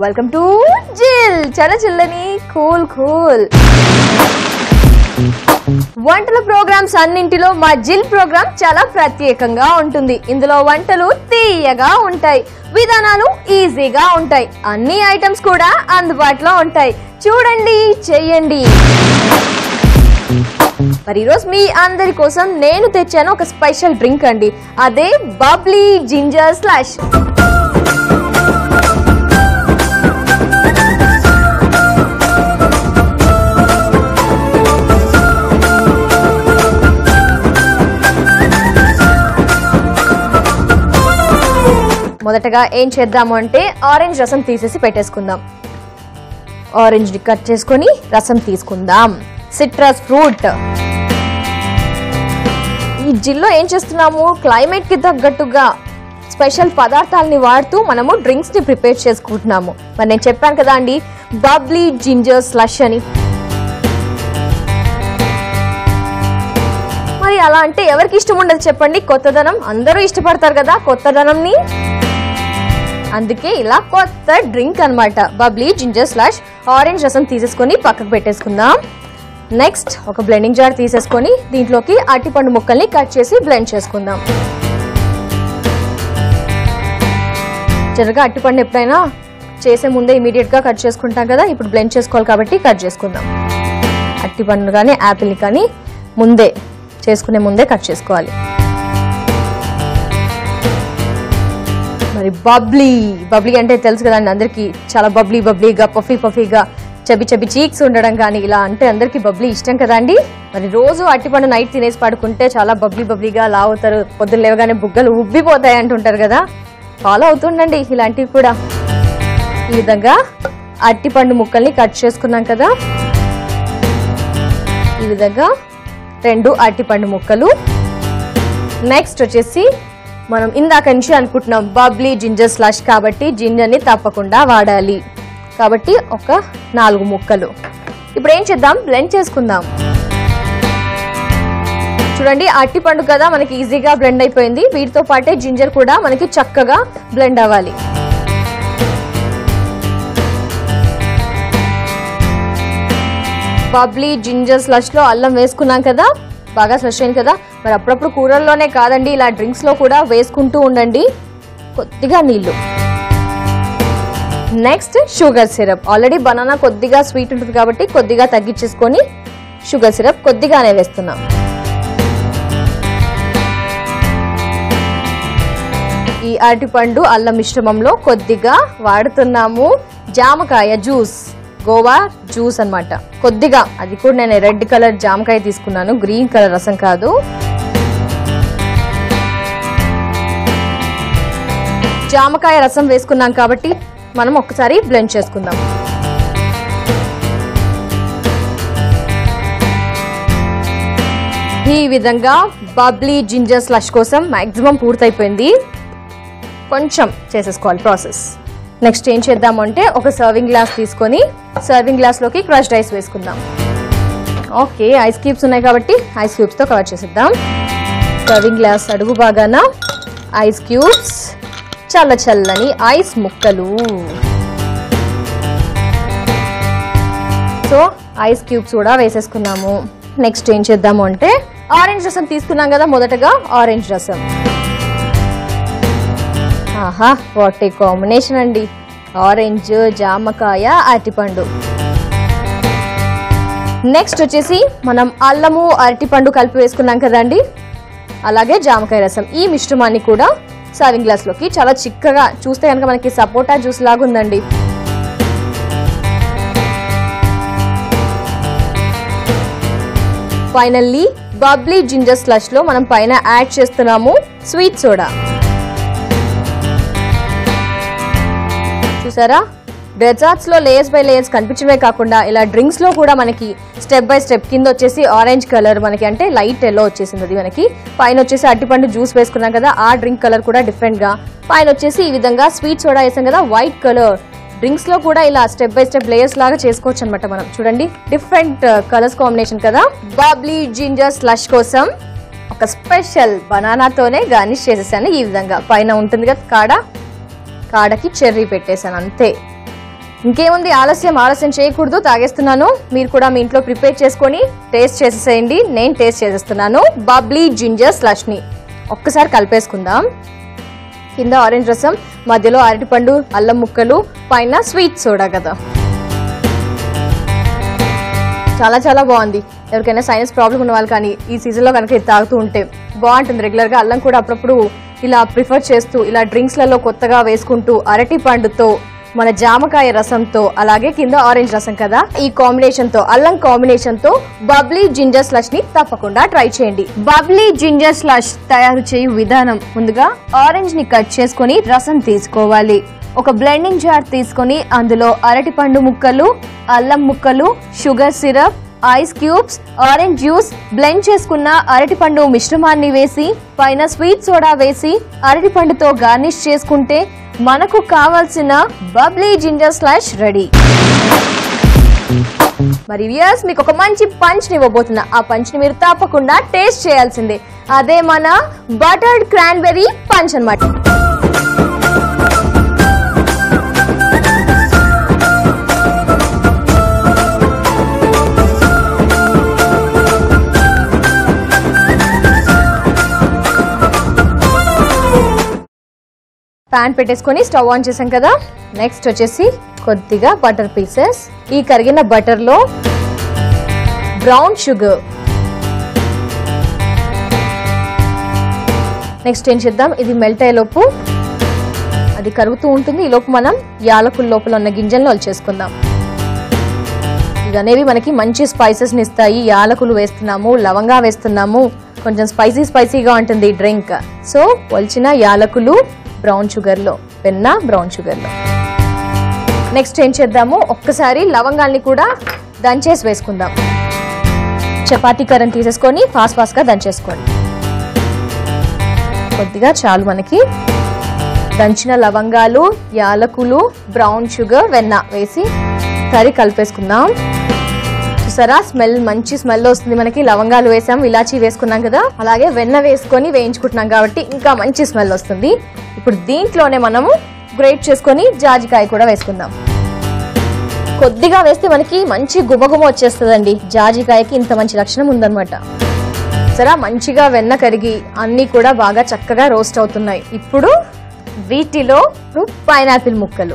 welcome to జిల్ చాలా చిల్లని కూల్ కూల్ వంటల ప్రోగ్రామ్స్ అన్నింటిలో మా జిల్ ప్రోగ్రామ్ చాలా ప్రత్యేకంగా ఉంటుంది ఇందులో వంటలు తీయగా ఉంటాయి విధానాలు ఈజీగా ఉంటాయి అన్ని ఐటమ్స్ కూడా అందుబాటులో ఉంటాయి చూడండి చెయ్యండి మరి ఈరోజు మీ అందరి కోసం నేను తెచ్చాను ఒక స్పెషల్ డ్రింక్ అండి అదే బబ్లీ జింజర్ స్లాష్ మొదటగా ఏం చేద్దాము అంటే ఆరెంజ్ రసం తీసేసి పెట్టేసుకుందాం ఆరెంజ్ ని కట్ చేసుకొని రసం తీసుకుందాం సిట్రస్ ఫ్రూట్ ఈ జిల్లో ఏం చేస్తున్నాము క్లైమేట్ కి తగ్గట్టుగా స్పెషల్ పదార్థాలని వాడుతూ మనము డ్రింక్స్ ని ప్రిపేర్ చేసుకుంటున్నాము మరి నేను చెప్పాను కదా అండి బబ్లీ జింజర్ స్లష్ అని మరి అలా అంటే ఎవరికి ఇష్టం ఉండదు చెప్పండి కొత్తదనం అందరూ ఇష్టపడతారు కదా కొత్తదనంని అందుకే ఇలా కొత్త డ్రింక్ అన్నమాట బబ్లీ జింజర్ స్లాష్ ఆరెంజ్ రసం తీసేసుకొని పక్కకు పెట్టేసుకుందాం నెక్స్ట్ ఒక బ్లెండింగ్ జార్ తీసేసుకొని దీంట్లోకి అరటిపండు ముక్కల్ని కట్ చేసి బ్లెండ్ చేసుకుందాం జరగా అరటిపండు ఎప్పుడైనా చేసే ముందే ఇమీడియట్ గా కట్ చేసుకుంటాం కదా ఇప్పుడు బ్లెండ్ చేసుకోవాలి కాబట్టి కట్ చేసుకుందాం అరటిపండు కానీ యాపిల్ని కానీ ముందే చేసుకునే ముందే కట్ చేసుకోవాలి మరి బబ్లీ బబ్లీ అంటే తెలుసు కదండి అందరికి చాలా బబ్లీ బబ్లీగా పఫీ పఫీగా చబి చబి చీక్స్ ఉండడం కానీ ఇలా అంటే అందరికి బబ్లీ ఇష్టం కదండి మరి రోజు అట్టిపండు నైట్ తినేసి పడుకుంటే చాలా బబ్లీ బబ్లీగా లా అవుతారు పొద్దున్న లేవగానే బుగ్గలు ఉబ్బిపోతాయి అంటుంటారు కదా ఫాలో అవుతుండండి ఇలాంటివి కూడా ఈ విధంగా అట్టిపండు ముక్కల్ని కట్ చేసుకున్నాం కదా ఈ విధంగా రెండు అరటిపండు ముక్కలు నెక్స్ట్ వచ్చేసి మనం ఇందాక నుంచి అనుకుంటున్నాం బబ్లీ జింజర్ స్లష్ కాబట్టి జింజర్ని తప్పకుండా వాడాలి కాబట్టి ఒక నాలుగు ముక్కలు ఇప్పుడు ఏం చేద్దాం బ్లెండ్ చేసుకుందాం చూడండి అట్టి పండు కదా మనకి ఈజీగా బ్లెండ్ అయిపోయింది వీటితో పాటే జింజర్ కూడా మనకి చక్కగా బ్లెండ్ అవ్వాలి బబ్లీ జింజర్ స్లష్ లో అల్లం వేసుకున్నాం కదా బాగా స్లష్ అయింది కదా మరి అప్పుడప్పుడు కూరల్లోనే కాదండి ఇలా డ్రింక్స్ లో కూడా వేసుకుంటూ ఉండండి కొద్దిగా నీళ్లు next sugar syrup already banana కొద్దిగా స్వీట్ ఉంటుంది కాబట్టి కొద్దిగా తగ్గించేసుకొని షుగర్ సిరప్ కొద్దిగానే వేస్తున్నాం ఈ అరటిపండు అల్లం మిశ్రమంలో కొద్దిగా వాడుతున్నాము జామకాయ జ్యూస్ గోవా జ్యూస్ అన్నమాట కొద్దిగా అది కూడా నేను రెడ్ కలర్ జామకాయ తీసుకున్నాను గ్రీన్ కలర్ రసం కాదు జామకాయ రసం వేసుకున్నాం కాబట్టి మనం ఒక్కసారి బ్లెండ్ చేసుకుందాం ఈ విధంగా బబ్లీ జింజర్ స్లష్ కోసం మాక్సిమం పూర్తయిపోయింది కొంచెం చేసేసుకోవాలి ప్రాసెస్ నెక్స్ట్ ఏం చేద్దాము అంటే ఒక సర్వింగ్ గ్లాస్ తీసుకొని సర్వింగ్ గ్లాస్లోకి క్రష్డ్ ఐస్ వేసుకుందాం ఓకే ఐస్ క్యూబ్స్ ఉన్నాయి కాబట్టి ఐస్ క్యూబ్స్తో కవర్ చేసేద్దాం సర్వింగ్ గ్లాస్ అడుగు బాగాన ఐస్ క్యూబ్స్ చల్ల చల్లని ఐస్ ముక్కలు సో ఐస్ క్యూబ్స్ కూడా వేసేసుకున్నాము నెక్స్ట్ ఏం చేద్దాము అంటే ఆరెంజ్ రసం తీసుకున్నాం కదా మొదటగా ఆరెంజ్ రసం ఆహా వాట్ ఏ కాంబినేషన్ అండి ఆరెంజ్ జామకాయ అరటిపండు నెక్స్ట్ వచ్చేసి మనం అల్లము అరటిపండు కలిపి వేసుకున్నాం కదండి అలాగే జామకాయ రసం ఈ మిశ్రమాన్ని కూడా సర్వింగ్ గ్లాస్లోకి చాలా చిక్కగా చూస్తే కనుక మనకి సపోటా జ్యూస్ లాగా ఉందండి ఫైనల్లీ బబ్లీ జింజర్ స్లష్ లో మనం పైన యాడ్ చేస్తున్నాము స్వీట్ సోడా చూసారా డెజర్ట్స్ లో లేయర్స్ బై లేయర్స్ కనిపించడమే కాకుండా ఇలా డ్రింక్స్ లో కూడా మనకి స్టెప్ బై స్టెప్ కింద వచ్చేసి ఆరెంజ్ కలర్ మనకి అంటే లైట్ ఎల్లో వచ్చేసింది అది మనకి పైన వచ్చేసి అట్టిపండు జ్యూస్ వేసుకున్నాం కదా ఆ డ్రింక్ కలర్ కూడా డిఫరెంట్ గా పైన వచ్చేసి ఈ విధంగా స్వీట్ సోడా వేసాం కదా వైట్ కలర్ డ్రింక్స్ లో కూడా ఇలా స్టెప్ బై స్టెప్ లేయర్స్ లాగా చేసుకోవచ్చు అనమాట మనం చూడండి డిఫరెంట్ కలర్స్ కాంబినేషన్ కదా బాబ్లీ జింజర్ స్లష్ కోసం ఒక స్పెషల్ బనానాతోనే గార్నిష్ చేసేసాను ఈ విధంగా పైన ఉంటుంది కదా కాడ కాడకి చెర్రీ పెట్టేశాను అంతే ఇంకేముంది ఆలస్యం ఆలస్యం చేయకూడదు తాగేస్తున్నాను మీరు కూడా మీ ఇంట్లో ప్రిపేర్ చేసుకొని టేస్ట్ చేసేసేయండి నేను టేస్ట్ చేసేస్తున్నాను బబ్లీ జింజర్ స్లష్ని ఒక్కసారి కలిపేసుకుందాం కింద ఆరెంజ్ రసం మధ్యలో అరటిపండు అల్లం ముక్కలు పైన స్వీట్ సోడా కదా చాలా చాలా బాగుంది ఎవరికైనా సైనస్ ప్రాబ్లం ఉన్న వాళ్ళు కానీ ఈ సీజన్లో కనుక ఇది తాగుతూ ఉంటే బాగుంటుంది రెగ్యులర్గా అల్లం కూడా అప్పుడప్పుడు ఇలా ప్రిఫర్ చేస్తూ ఇలా డ్రింక్స్లలో కొత్తగా వేసుకుంటూ అరటి పండుతో మన జామకాయ రసంతో అలాగే కింద ఆరెంజ్ రసం కదా ఈ కాంబినేషన్ తో అల్లం కాంబినేషన్ తో బబ్లీ జింజర్ స్లష్ ని తప్పకుండా ట్రై చేయండి బబ్లీ జింజర్ స్లష్ తయారు చేయు విధానం ముందుగా ఆరెంజ్ ని కట్ చేసుకొని రసం తీసుకోవాలి ఒక బ్లెండింగ్ జార్ తీసుకొని అందులో అరటిపండు ముక్కలు అల్లం ముక్కలు sugar syrup ice cubes orange juice blend చేసుకున్న అరటిపండు మిశ్రమాన్ని వేసి పైన స్వీట్ సోడా వేసి అరటిపండుతో గార్నిష్ చేసుకుంటే మనకు కావాల్సిన బబ్లీ జింజర్ స్లాష్ రెడీ మరి వ్యూయర్స్ మీకు ఒక మంచి పంచ్ ని ఇవ్వబోతున్నా ఆ పంచ్ ని మీరు తప్పకుండా టేస్ట్ చేయాల్సిందే అదే మన బటర్డ్ క్రాన్బెర్రీ పంచ్ అన్నమాట పాన్ పెట్టేసుకొని స్టవ్ ఆన్ చేసాం కదా నెక్స్ట్ వచ్చేసి కొద్దిగా బటర్ పీసెస్ ఈ కరిగిన బటర్ లో బ్రౌన్ షుగర్ నెక్స్ట్ ఏం చేద్దాం ఇది మెల్ట్ అయ్యేలోపు అది కరుగుతూ ఉంటుంది ఈ లోపు మనం యాలకుల లోపల ఉన్న గింజలను వచ్చేసుకుందాం ఇవి అనేవి మనకి మంచి స్పైసెస్ ని ఇస్తాయి యాలకులు వేస్తున్నాము లవంగా వేస్తున్నాము కొంచెం స్పైసీ స్పైసీగా ఉంటుంది ఈ డ్రింక్ సో ఒలిచిన యాలకులు బ్రౌన్ షుగర్లో వెన్న బ్రౌన్ షుగర్లో నెక్స్ట్ ఏం చేద్దాము ఒక్కసారి లవంగాల్ని కూడా దంచేసి వేసుకుందాం చపాతీ కర్రని తీసేసుకొని ఫాస్ట్ ఫాస్ట్గా దంచేసుకోండి కొద్దిగా చాలు మనకి దంచిన లవంగాలు యాలకులు బ్రౌన్ షుగర్ వెన్న వేసి కర్రీ కలిపేసుకుందాం చూసారా స్మెల్ మంచి స్మెల్ వస్తుంది మనకి లవంగాలు వేసాం ఇలాచీ వేసుకున్నాం కదా అలాగే వెన్న వేసుకొని వేయించుకుంటున్నాం కాబట్టి ఇంకా మంచి స్మెల్ వస్తుంది ఇప్పుడు దీంట్లోనే మనము గ్రేట్ చేసుకొని జాజికాయ కూడా వేసుకుందాం కొద్దిగా వేస్తే మనకి మంచి గుమగుమ వచ్చేస్తుందండి జాజికాయకి ఇంత మంచి లక్షణం ఉందన్నమాట సరే మంచిగా వెన్న కరిగి అన్నీ కూడా బాగా చక్కగా రోస్ట్ అవుతున్నాయి ఇప్పుడు వీటిలో పైనాపిల్ ముక్కలు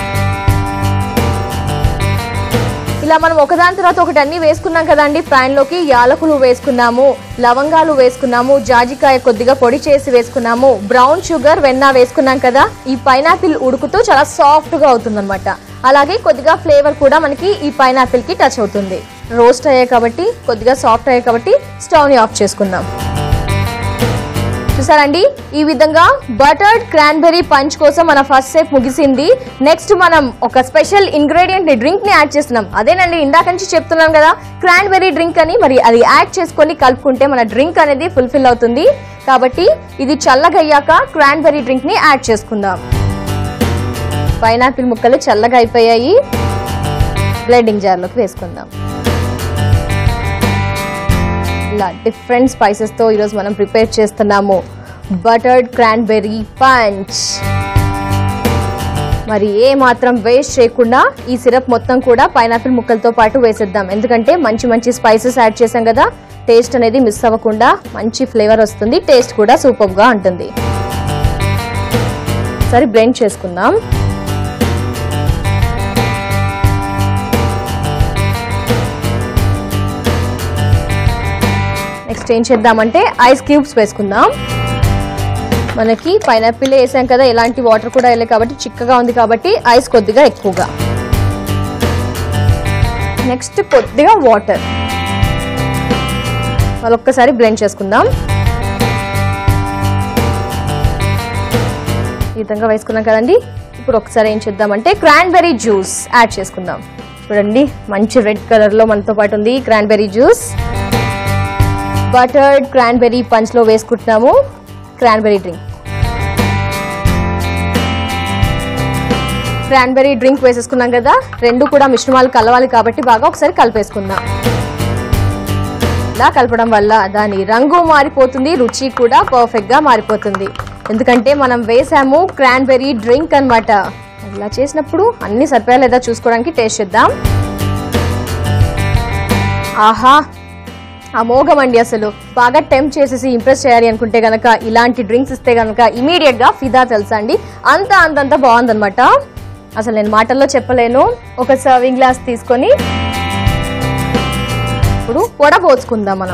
ఇలా మనం ఒకదాని తర్వాత ఒకటి అన్ని వేసుకున్నాం కదండి ప్యాన్ లోకి యాలకులు వేసుకున్నాము లవంగాలు వేసుకున్నాము జాజికాయ కొద్దిగా పొడి చేసి వేసుకున్నాము బ్రౌన్ షుగర్ వెన్న వేసుకున్నాం కదా ఈ పైనాపిల్ ఉడుకుతూ చాలా సాఫ్ట్ గా అవుతుంది అలాగే కొద్దిగా ఫ్లేవర్ కూడా మనకి ఈ పైనాపిల్ కి టచ్ అవుతుంది రోస్ట్ అయ్యాయి కాబట్టి కొద్దిగా సాఫ్ట్ అయ్యాయి కాబట్టి స్టవ్ ని ఆఫ్ చేసుకుందాం చూసారండి ఈ విధంగా బటర్డ్ క్రాన్బెర్రీ పంచ్ కోసం మన ఫస్ట్ స్టెప్ ముగిసింది నెక్స్ట్ మనం ఒక స్పెషల్ ఇంగ్రీడియంట్ ని డ్రింక్ ని యాడ్ చేస్తున్నాం అదేనండి ఇందాక నుంచి చెప్తున్నాం కదా క్రాన్బెర్రీ డ్రింక్ అని మరి అది యాడ్ చేసుకొని కలుపుకుంటే మన డ్రింక్ అనేది ఫుల్ఫిల్ అవుతుంది కాబట్టి ఇది చల్లగయ్యాక క్రాన్బెర్రీ డ్రింక్ ని యాడ్ చేసుకుందాం పైనాపిల్ ముక్కలు చల్లగా అయిపోయాయి బ్లెండింగ్ జార్లోకి వేసుకుందాం ఇలా డిఫరెంట్ స్పైసెస్తో ఈరోజు మనం ప్రిపేర్ చేస్తున్నాము బటర్డ్ క్రాన్బెర్రీ పంచ్ మరి ఏ మాత్రం వేస్ట్ చేయకుండా ఈ సిరప్ మొత్తం కూడా పైనాపిల్ ముక్కలతో పాటు వేసేద్దాం ఎందుకంటే మంచి మంచి స్పైసెస్ యాడ్ చేసాం కదా టేస్ట్ అనేది మిస్ అవ్వకుండా మంచి ఫ్లేవర్ వస్తుంది టేస్ట్ కూడా సూపర్గా ఉంటుంది సరే బ్లెండ్ చేసుకుందాం నెక్స్ట్ ఏం చేద్దామంటే ఐస్ క్యూబ్స్ వేసుకుందాం మనకి పైనాపిల్ వేసాం కదా ఎలాంటి వాటర్ కూడా వెళ్ళాయి కాబట్టి చిక్కగా ఉంది కాబట్టి ఐస్ కొద్దిగా ఎక్కువగా నెక్స్ట్ కొద్దిగా వాటర్ మళ్ళొక్కసారి బ్లెండ్ చేసుకుందాం ఈ విధంగా వేసుకున్నాం కదండి ఇప్పుడు ఒకసారి ఏం చేద్దామంటే క్రాన్బెర్రీ జ్యూస్ యాడ్ చేసుకుందాం చూడండి మంచి రెడ్ కలర్లో మనతో పాటు ఉంది క్రాన్బెర్రీ జ్యూస్ బటర్డ్ క్రాన్బెర్రీ పంచ్లో వేసుకుంటున్నాము క్రాన్బెర్రీ డ్రింక్ క్రాన్బెర్రీ డ్రింక్ వేసేసుకున్నాం కదా రెండు కూడా మిశ్రమాలు కలవాలి కాబట్టి బాగా ఒకసారి కలిపేసుకుందాం ఇలా కలపడం వల్ల దాని రంగు మారిపోతుంది రుచి కూడా పర్ఫెక్ట్ గా మారిపోతుంది ఎందుకంటే మనం వేసాము క్రాన్బెర్రీ డ్రింక్ అన్నమాట ఇలా చేసినప్పుడు అన్ని సరిపోయా లేదా చూసుకోవడానికి టేస్ట్ చేద్దాం ఆహా అమోఘం అండి అసలు బాగా టెంప్ చేసేసి ఇంప్రెస్ చేయాలి అనుకుంటే గనక ఇలాంటి డ్రింక్స్ ఇస్తే గనక ఇమీడియట్ గా ఫిదా తెలుసా అండి అంత అంతంత బాగుందన్నమాట అసలు నేను మాటల్లో చెప్పలేను ఒక సర్వింగ్ గ్లాస్ తీసుకొని ఇప్పుడు వడపోసుకుందాం మనం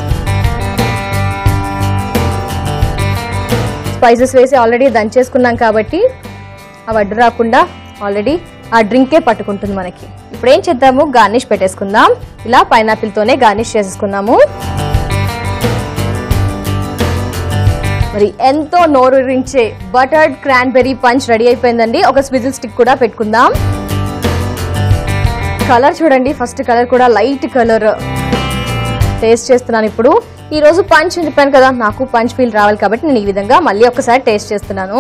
స్పైసెస్ వేసి ఆల్రెడీ దంచేసుకున్నాం కాబట్టి అవి అడ్డు రాకుండా ఆల్రెడీ ఆ డ్రింకే పట్టుకుంటుంది మనకి ఇప్పుడు ఏం చేద్దాము గార్నిష్ పెట్టేసుకుందాం ఇలా పైనాపిల్ తోనే గార్నిష్ చేసేసుకున్నాము మరి ఎంతో నోరూరించే బటర్డ్ క్రాన్బెర్రీ పంచ్ రెడీ అయిపోయిందండి ఒక స్విజిల్ స్టిక్ కూడా పెట్టుకుందాం కలర్ చూడండి ఫస్ట్ కలర్ కూడా లైట్ కలర్ టేస్ట్ చేస్తున్నాను ఇప్పుడు ఈ రోజు పంచ్ అని చెప్పాను కదా నాకు పంచ్ ఫీల్ రావాలి కాబట్టి నేను ఈ విధంగా మళ్ళీ ఒకసారి టేస్ట్ చేస్తున్నాను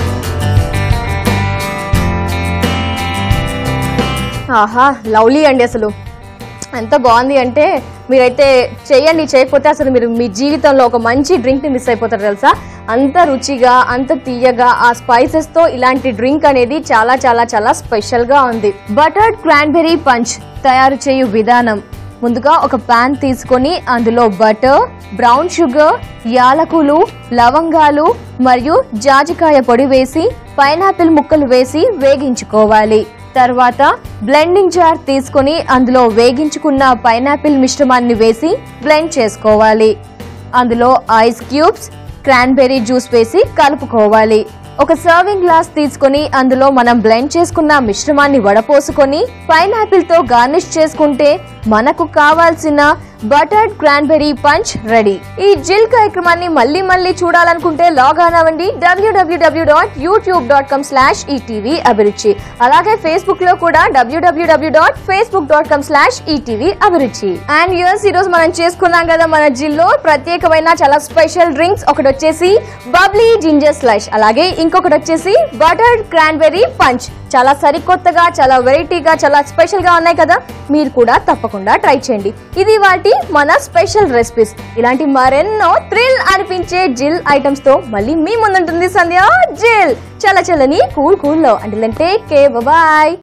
ఆహా లవ్లీ అండి అసలు ఎంత బాగుంది అంటే మీరైతే చేయండి చేయకపోతే అసలు మీరు మీ జీవితంలో ఒక మంచి డ్రింక్ని మిస్ అయిపోతారు తెలుసా అంత రుచిగా అంత తీయగా ఆ స్పైసెస్తో ఇలాంటి డ్రింక్ అనేది చాలా చాలా చాలా స్పెషల్గా ఉంది బటర్డ్ క్రాన్బెర్రీ పంచ్ తయారు చేయు విధానం ముందుగా ఒక పాన్ తీసుకొని అందులో బటర్ బ్రౌన్ షుగర్ యాలకులు లవంగాలు మరియు జాజికాయ పొడి వేసి పైనాపిల్ ముక్కలు వేసి వేగించుకోవాలి తర్వాత బ్లెండింగ్ జార్ తీసుకొని అందులో వేగించుకున్న పైనాపిల్ మిశ్రమాన్ని వేసి బ్లెండ్ చేసుకోవాలి అందులో ఐస్ క్యూబ్స్ క్రాన్బెర్రీ జ్యూస్ వేసి కలుపుకోవాలి ఒక సర్వింగ్ గ్లాస్ తీసుకొని అందులో మనం బ్లెండ్ చేసుకున్న మిశ్రమాన్ని వడపోసుకొని పైనాపిల్ తో గార్నిష్ చేసుకుంటే మనకు కావాల్సిన బటర్డ్ క్రాన్బెర్రీ పంచ్ రెడీ ఈ జిల్ కార్యక్రమాన్ని మళ్ళీ మళ్ళీ చూడాలనుకుంటే లాగ్ ఆన్ అవ్వండి W W W dot YouTube dot com slash ETV Abhiruchi అలాగే ఫేస్బుక్ లో కూడా W W W dot Facebook dot com slash ETV Abhiruchi and years ఈ రోజు మనం చేసుకున్నాం కదా మన జిల్లో ప్రత్యేకమైన చాలా స్పెషల్ డ్రింక్స్ ఒకటి వచ్చేసి బబ్లీ జింజర్ స్లష్ అలాగే ఇంకొకటి వచ్చేసి బటర్డ్ క్రాన్బెర్రీ పంచ్ చాలా సరికొత్తగా చాలా వెరైటీగా చాలా స్పెషల్ గా ఉన్నాయి కదా మీరు కూడా తప్పకుండా ట్రై చేయండి ఇది వాటి మన స్పెషల్ రెసిపీస్ ఇలాంటి మరెన్నో థ్రిల్ అనిపించే జిల్ ఐటమ్స్ తో మళ్ళీ మీ ముందుంటుంది సంధ్య జిల్ చల్ల చల్లని కూల్ కూల్ లో అంటే కే బాయ్